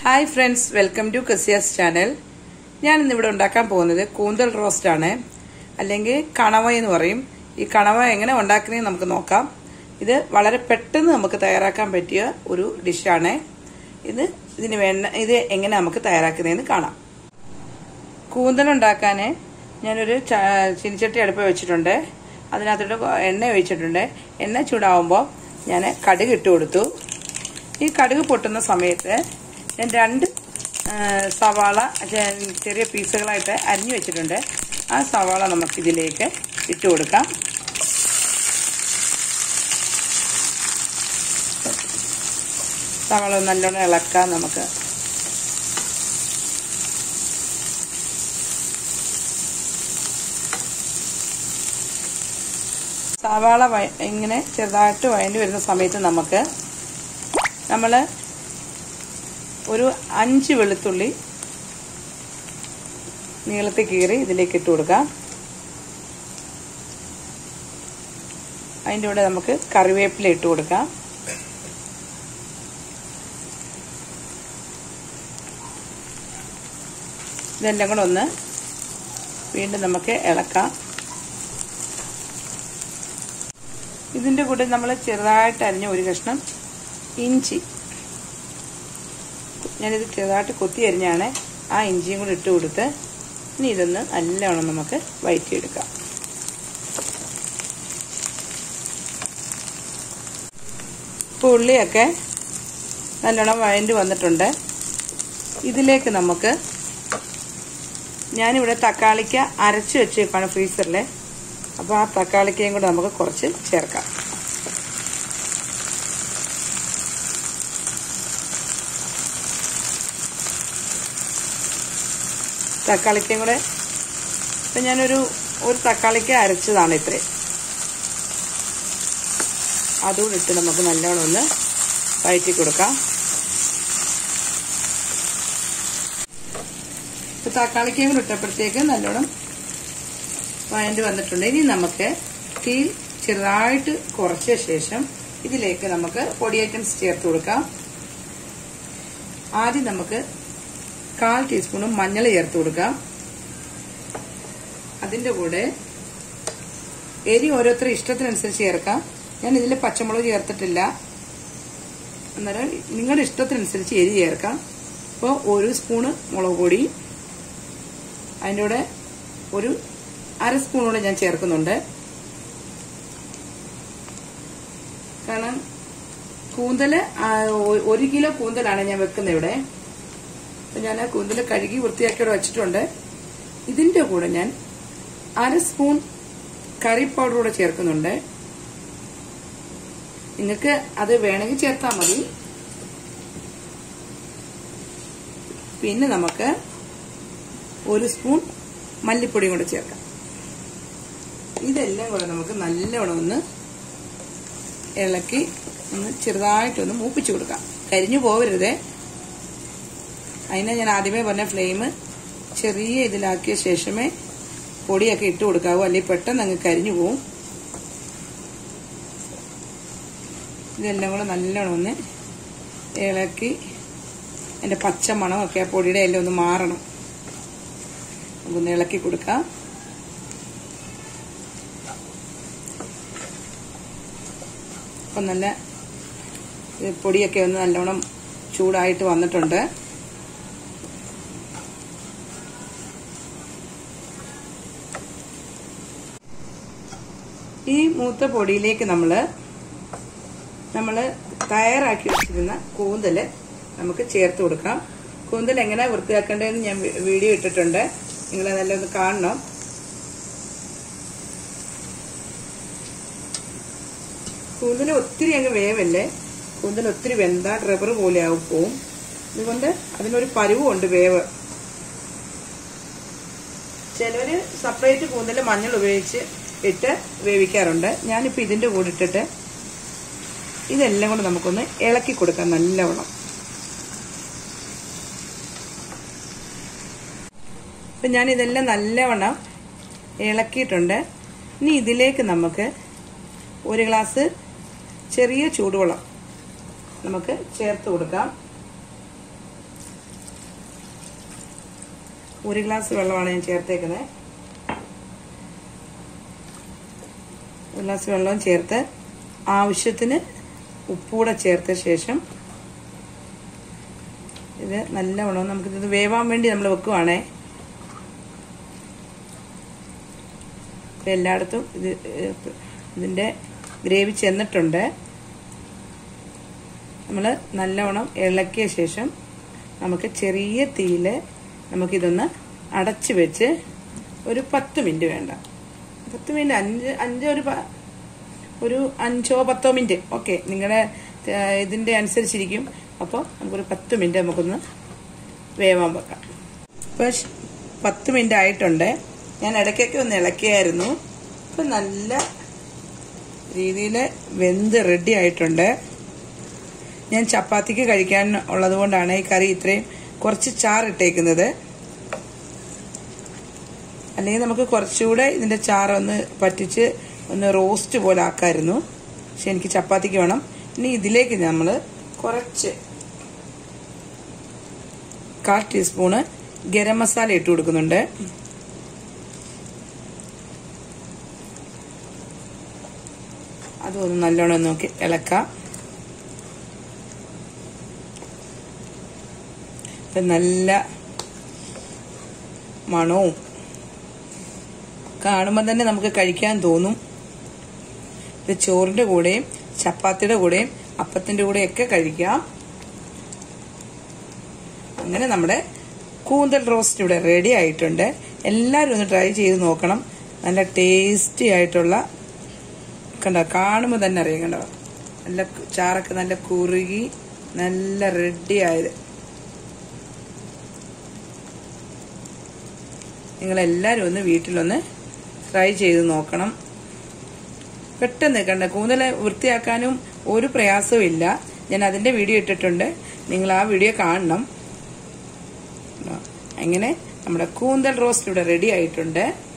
hi friends welcome to കസിയാസ് channel ഞാൻ ഇന്നിവിടെ ഉണ്ടാക്കാൻ പോകുന്നത് കൂന്തൽ റോസ്റ്റ് ആണ് അല്ലെങ്കിൽ കണവ എന്ന് പറയും ഈ കണവ എങ്ങനെ ഉണ്ടാക്കുന്നതെന്ന് നമുക്ക് നോക്കാം ഇത് വളരെ പെട്ടെന്ന് നമുക്ക് തയ്യാറാക്കാൻ പറ്റിയ ഒരു ഡിഷാണ് ഇത് ഇതിന് വേണ്ട ഇത് എങ്ങനെ നമുക്ക് തയ്യാറാക്കുന്നതെന്ന് കാണാം കൂന്തൽ ഉണ്ടാക്കാൻ ഞാനൊരു ചീനിച്ചട്ടി അടുപ്പ് വെച്ചിട്ടുണ്ട് അതിനകത്തോട്ട് എണ്ണ ഒഴിച്ചിട്ടുണ്ട് എണ്ണ ചൂടാവുമ്പോൾ ഞാൻ കടുക് ഇട്ട് കൊടുത്തു ഈ കടുക് പൊട്ടുന്ന സമയത്ത് ഞാൻ രണ്ട് സവാള ചെറിയ പീസുകളായിട്ട് അരിഞ്ഞു വെച്ചിട്ടുണ്ട് ആ സവാള നമുക്കിതിലേക്ക് ഇട്ട് കൊടുക്കാം സവാള നല്ലോണം ഇളക്കാം നമുക്ക് സവാള ഇങ്ങനെ ചെറുതായിട്ട് വഴണ്ടി വരുന്ന സമയത്ത് നമുക്ക് നമ്മൾ ഒരു അഞ്ച് വെളുത്തുള്ളി നീളത്തിൽ കീറി ഇതിലേക്ക് ഇട്ട് കൊടുക്കാം അതിൻ്റെ കൂടെ നമുക്ക് കറിവേപ്പില ഇട്ട് കൊടുക്കാം ഇതെല്ലാം കൂടെ ഒന്ന് വീണ്ടും നമുക്ക് ഇളക്കാം ഇതിൻ്റെ കൂടെ നമ്മൾ ചെറുതായിട്ട് അരിഞ്ഞ ഒരു കഷ്ണം ഇഞ്ചി ഞാനിത് ചെറുതായിട്ട് കൊത്തി അരിഞ്ഞാണ് ആ ഇഞ്ചിയും കൂടി ഇട്ട് കൊടുത്ത് ഇനി ഇതൊന്ന് നല്ലവണ്ണം നമുക്ക് വയറ്റിയെടുക്കാം ഇപ്പോൾ ഉള്ളിയൊക്കെ നല്ലോണം വഴണ്ടി വന്നിട്ടുണ്ട് ഇതിലേക്ക് നമുക്ക് ഞാനിവിടെ തക്കാളിക്ക അരച്ച് വെച്ചേക്കാണ് ഫ്രീസറിൽ അപ്പോൾ ആ തക്കാളിക്കയും കൂടെ നമുക്ക് കുറച്ച് ചേർക്കാം തക്കാളിക്കയും കൂടെ ഇപ്പം ഞാനൊരു ഒരു തക്കാളിക്ക അരച്ചതാണ് ഇത്രയും അതുകൂടെ ഇട്ട് നമുക്ക് നല്ലോണം ഒന്ന് വയറ്റി കൊടുക്കാം ഇപ്പം തക്കാളിക്കയും കൂടെ ഇട്ടപ്പോഴത്തേക്ക് നല്ലോണം വയന്റ് വന്നിട്ടുണ്ട് ഇനി നമുക്ക് തീ ചെറുതായിട്ട് കുറച്ച ശേഷം ഇതിലേക്ക് നമുക്ക് പൊടി ഐറ്റംസ് ചേർത്ത് കൊടുക്കാം ആദ്യം നമുക്ക് കാൽ ടീസ്പൂണും മഞ്ഞൾ ചേർത്ത് കൊടുക്കാം അതിന്റെ കൂടെ എരി ഓരോരുത്തരുടെ ഇഷ്ടത്തിനനുസരിച്ച് ചേർക്കാം ഞാൻ ഇതിൽ പച്ചമുളക് ചേർത്തിട്ടില്ല അന്നേരം നിങ്ങളുടെ ഇഷ്ടത്തിനനുസരിച്ച് എരി ചേർക്കാം അപ്പോൾ ഒരു സ്പൂണ് മുളക് പൊടി അതിൻ്റെ കൂടെ ഒരു അര സ്പൂൺ കൂടെ ഞാൻ ചേർക്കുന്നുണ്ട് കാരണം കൂന്തല് ഒരു കിലോ കൂന്തലാണ് ഞാൻ വെക്കുന്നത് ഇവിടെ അപ്പൊ ഞാൻ ആ കൂന്തൽ കഴുകി വൃത്തിയാക്കി വെച്ചിട്ടുണ്ട് ഇതിന്റെ കൂടെ ഞാൻ അര സ്പൂൺ കറി പൗഡർ കൂടെ ചേർക്കുന്നുണ്ട് നിങ്ങൾക്ക് അത് വേണമെങ്കിൽ ചേർത്താൽ മതി പിന്നെ നമുക്ക് ഒരു സ്പൂൺ മല്ലിപ്പൊടിയും കൂടെ ചേർക്കാം ഇതെല്ലാം കൂടെ നമുക്ക് നല്ലവണ്ണം ഒന്ന് ഇളക്കി ഒന്ന് ചെറുതായിട്ടൊന്ന് മൂപ്പിച്ചു കൊടുക്കാം കരിഞ്ഞു പോകരുതേ അതിനെ ഞാൻ ആദ്യമേ പറഞ്ഞ ഫ്ലെയിം ചെറിയ ഇതിലാക്കിയ ശേഷമേ പൊടിയൊക്കെ ഇട്ട് കൊടുക്കാവൂ അല്ലെങ്കിൽ പെട്ടെന്ന് അങ്ങ് കരിഞ്ഞു പോവും ഇതെല്ലാം കൂടെ നല്ലോണം ഒന്ന് ഇളക്കി അതിന്റെ പച്ച മണമൊക്കെ ആ പൊടിയുടെ എല്ലാം ഒന്ന് മാറണം നമുക്കൊന്ന് ഇളക്കി കൊടുക്കാം അപ്പം നല്ല പൊടിയൊക്കെ ഒന്ന് നല്ലോണം ചൂടായിട്ട് വന്നിട്ടുണ്ട് ഈ മൂത്ത പൊടിയിലേക്ക് നമ്മൾ നമ്മൾ തയ്യാറാക്കി വെച്ചിരുന്ന കൂന്തൽ നമുക്ക് ചേർത്ത് കൊടുക്കാം കൂന്തൽ എങ്ങനെ വൃത്തിയാക്കേണ്ടതെന്ന് ഞാൻ വീഡിയോ ഇട്ടിട്ടുണ്ട് നിങ്ങൾ നല്ല ഒന്ന് കാണണം കൂന്തൽ ഒത്തിരി അങ്ങ് വേവല്ലേ കൂന്തൽ ഒത്തിരി വെന്ത റബ്ബർ പോലെ ആവും പോവും അതുകൊണ്ട് അതിനൊരു പരുവുണ്ട് വേവ് ചിലര് സെപ്പറേറ്റ് കൂന്തൽ മഞ്ഞൾ ഉപയോഗിച്ച് ഇട്ട് വേവിക്കാറുണ്ട് ഞാനിപ്പോൾ ഇതിൻ്റെ കൂടെ ഇട്ടിട്ട് ഇതെല്ലാം കൂടെ നമുക്കൊന്ന് ഇളക്കി കൊടുക്കാം നല്ലവണ്ണം അപ്പം ഞാൻ ഇതെല്ലാം നല്ലവണ്ണം ഇളക്കിയിട്ടുണ്ട് ഇനി ഇതിലേക്ക് നമുക്ക് ഒരു ഗ്ലാസ് ചെറിയ ചൂടുവെള്ളം നമുക്ക് ചേർത്ത് കൊടുക്കാം ഒരു ഗ്ലാസ് വെള്ളമാണ് ഞാൻ ചേർത്തേക്കുന്നത് ഒരു ഗ്ലാസ് വെള്ളം ചേർത്ത് ആവശ്യത്തിന് ഉപ്പൂടെ ചേർത്ത ശേഷം ഇത് നല്ലവണ്ണം നമുക്കിത് വേവാൻ വേണ്ടി നമ്മൾ വെക്കുവാണേ ഇപ്പം എല്ലായിടത്തും ഇത് ഇതിൻ്റെ ഗ്രേവി ചെന്നിട്ടുണ്ട് നമ്മൾ നല്ലവണ്ണം ഇളക്കിയ ശേഷം നമുക്ക് ചെറിയ തീയിൽ നമുക്കിതൊന്ന് അടച്ച് വെച്ച് ഒരു പത്ത് മിനിറ്റ് വേണ്ട പത്ത് മിനിറ്റ് അഞ്ച് അഞ്ച് ഒരു പ- ഒരു അഞ്ചോ പത്തോ മിനിറ്റ് ഓക്കെ നിങ്ങളുടെ ഇതിൻ്റെ അനുസരിച്ചിരിക്കും അപ്പോൾ നമുക്കൊരു പത്ത് മിനിറ്റ് നമുക്കൊന്ന് വേവാൻ വെക്കാം ഇപ്പോൾ ശ്- പത്ത് മിനിറ്റ് ആയിട്ടുണ്ട് ഞാൻ ഇടയ്ക്കൊക്കെ ഒന്ന് ഇളക്കിയായിരുന്നു ഇപ്പം നല്ല രീതിയിൽ വെന്ത് റെഡി ആയിട്ടുണ്ട് ഞാൻ ചപ്പാത്തിക്ക് കഴിക്കാൻ ഉള്ളത് കൊണ്ടാണ് ഈ കറി ഇത്രയും കുറച്ച് ചാറിട്ടേക്കുന്നത് അല്ലെങ്കിൽ നമുക്ക് കുറച്ചുകൂടെ ഇതിന്റെ ചാറൊന്ന് പറ്റിച്ച് ഒന്ന് റോസ്റ്റ് പോലെ ആക്കായിരുന്നു പക്ഷെ എനിക്ക് ചപ്പാത്തിക്ക് വേണം ഇനി ഇതിലേക്ക് നമ്മൾ കുറച്ച് കാൽ ടീസ്പൂണ് ഗരം മസാല ഇട്ട് കൊടുക്കുന്നുണ്ട് അതൊന്ന് നല്ലോണം നോക്കി ഇളക്കാം ഇപ്പം നല്ല മണവും കാണുമ്പോൾ തന്നെ നമുക്ക് കഴിക്കാൻ തോന്നും ഇത് ചോറിന്റെ കൂടെയും ചപ്പാത്തിയുടെ കൂടെയും അപ്പത്തിന്റെ കൂടെയൊക്കെ കഴിക്കാം അങ്ങനെ നമ്മുടെ കൂന്തൽ റോസ്റ്റ് ഇവിടെ റെഡി ആയിട്ടുണ്ട് എല്ലാവരും ഒന്ന് ട്രൈ ചെയ്ത് നോക്കണം നല്ല ടേസ്റ്റി ആയിട്ടുള്ള കണ്ടോ കാണുമ്പോൾ തന്നെ അറിയാം കണ്ടോ നല്ല കു- ചാറൊക്കെ നല്ല കുറുകി നല്ല റെഡി ആയത് നിങ്ങളെല്ലാവരും ഒന്ന് വീട്ടിലൊന്ന് ട്രൈ ചെയ്ത് നോക്കണം പെട്ടെന്ന് കണ്ട കൂന്തല് വൃത്തിയാക്കാനും ഒരു പ്രയാസവും ഇല്ല ഞാൻ അതിന്റെ വീഡിയോ ഇട്ടിട്ടുണ്ട് നിങ്ങൾ ആ വീഡിയോ കാണണം അങ്ങനെ നമ്മുടെ കൂന്തൽ റോസ്റ്റ് ഇവിടെ റെഡി ആയിട്ടുണ്ട്